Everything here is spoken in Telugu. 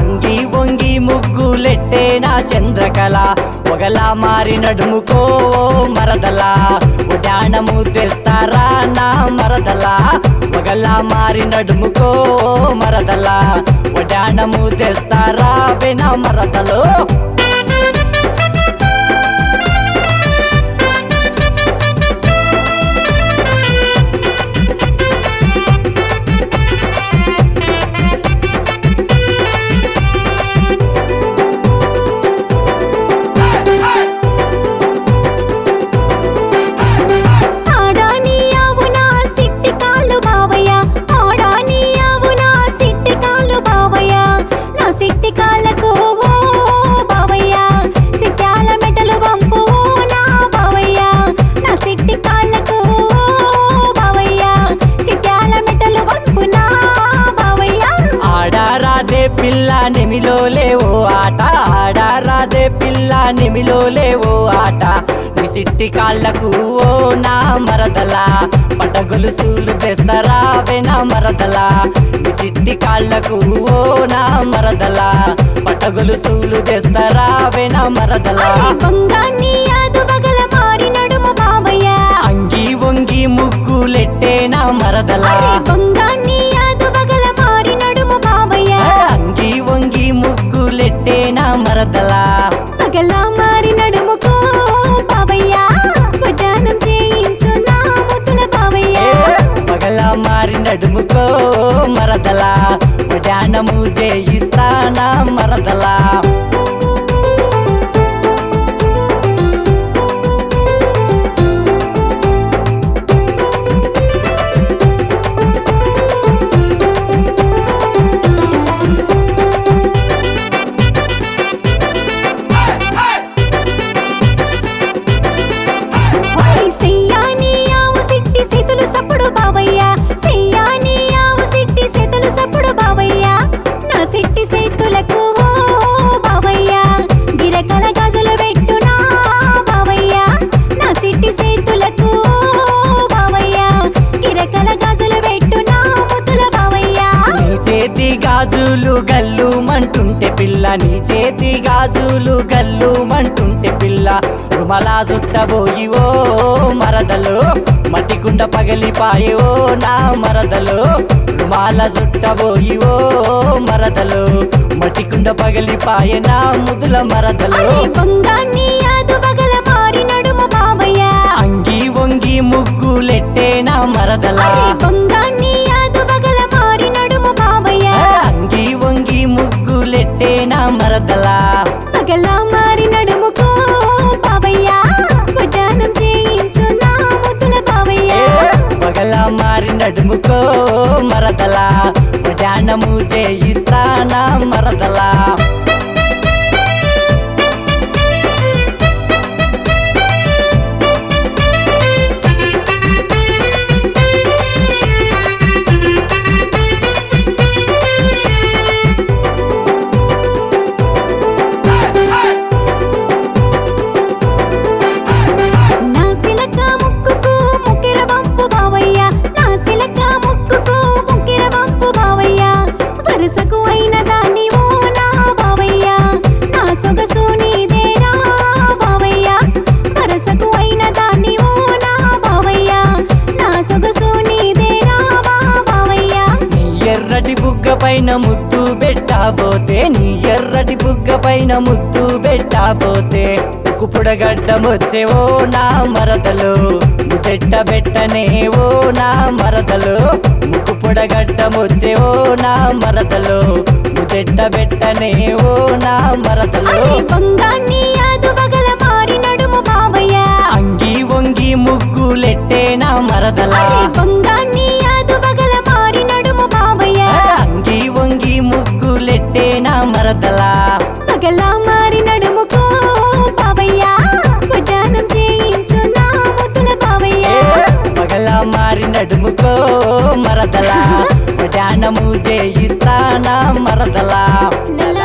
అంగి వంగి ముగ్గులెట్టే నా చంద్రకళ ఒకలా మారి నడుముకో మరదలా ఉడానము తెస్తారా నా మరదలా ఒకలా మారి నడుముకో మరదలా ఉడానము తెస్తారా వినా మరదలో ఆడాని అవునా సిట్టి కాళ్ళు బావయ్య ఆడాని అవునా సిట్టి కాళ్ళు బావయ్య నా సిట్టి కాళ్ళకు ఓ బావయ్య సిట్టాల మెటలు వంపు ఓ నా బావయ్య నా సిట్టి కాళ్ళకు ఓ బావయ్య సిట్టాల మెటలు వంపు నా బావయ్య ఆడారాదే పిల్ల నిమిలో లేవో ఆట ఆడారాదే పిల్ల నిమిలో లేవో ఆట నీ సిట్టి కాళ్ళకు ఓ నా మరదలా పట గొలుసులు తెస్తారా వెనా మరదలా నీ సిట్టి కాళ్ళకు ఓ నా మరదలా పట గొలుసులు తెస్తారా వెనా మరదలా అరే బొంగాన్ని అదు బగల మారి నడుము బావయ్య అంగి వంగి ముగ్గులెట్టే నా మరదలా అరే బొంగాన్ని అదు బగల మారి నడుము బావయ్య అంగి వంగి ముగ్గులెట్టే నా మరదలా పగల మారి నడుముకో బావయ్య వడ్డానం చేయించు నా ముద్దుల బావయ్య పగల మారి నడుముకో మరదలా ఉడానము చేయిస్తానా మరదలా ఓయ్ సెయ్యాని ఆవు సిట్టి సెతులు సప్పుడు బావయ్య సెయ్యాని ఆవు సిట్టి సెతులు సప్పుడు బావయ్య నా సిట్టి సేతులకు ఓ బావయ్య గిరకల గాజులు పెట్టు నా బావయ్య నా సిట్టి సేతులకు ఓ బావయ్య గిరకల గాజులు పెట్టు నా ముద్దుల బావయ్య నీ చేతి గాజులు గల్లు మంటుంటే పిల్ల నీ చేతి గాజులు గల్లు మంటుంటే పిల్ల రుమలా చుట్టబోయి ఓ మరదలు మట్టికుండ పగిలిపాయి ఓ నా మరదలు రుమాల చుట్టబోయి ఓ మరదలు మట్టికుండ పగిలిపాయే నా ముదుల మరదలు అరే బొంగాన్ని అదు బగల మారి నడుము బావయ్య అంగి వంగి ముగ్గులెట్టే నా మరదలా అరే బొంగాన్ని అదు బగల మారి నడుము బావయ్య అంగి వంగి ముగ్గులెట్టే నా మరదలా పగల మారి నడుముకో బావయ్య వడ్డానం చేయించు నా ముద్దుల బావయ్య పగల మారి నడుముకో మరదలా ధ్యానము చేయిస్తానా మరదలా నా సిలక ముక్కుకు ముక్కెర వంపు బావయ్య నా సిలక ముక్కుకు ముక్కెర వంపు బావయ్య వరుసకు అయిన దాన్ని ఓ నా బావయ్య నా సొగసు నీదేరా బావయ్య వరుసకు అయిన దాన్ని ఓ నా బావయ్య నా సొగసు నీదేరా బా బావయ్య నీ ఎర్రటి బుగ్గ పైన ముద్దు పెట్టాబోతే నీ ఎర్రటి బుగ్గ పైన ముద్దు పెట్టాబోతే కుపుడగడ్డమొచ్చే ఓ నా మరదలు ముద్దెట్ట పెట్టనే ఓ నా మరదలు ముక్కు పొడగడ్డమొచ్చే ఓ నా మరదలు ముద్దెట్ట పెట్టనే ఓ నా మరదలు అరే బొంగాన్ని అదు బగల మారి నడుము బావయ్య అంగి వంగి ముగ్గులెట్టే నా మరదలా అరే బొంగాన్ని అదు బగల మారి నడుము బావయ్య అంగి వంగి ముగ్గులెట్టే నా మరదలా పగల మారి నడుముకో బావయ్య వడ్డానం చేయించు నా ముద్దుల బావయ్య పగల మారి నడుముకో మరదలా ధ్యానము చేయిస్తానా మరదలా లల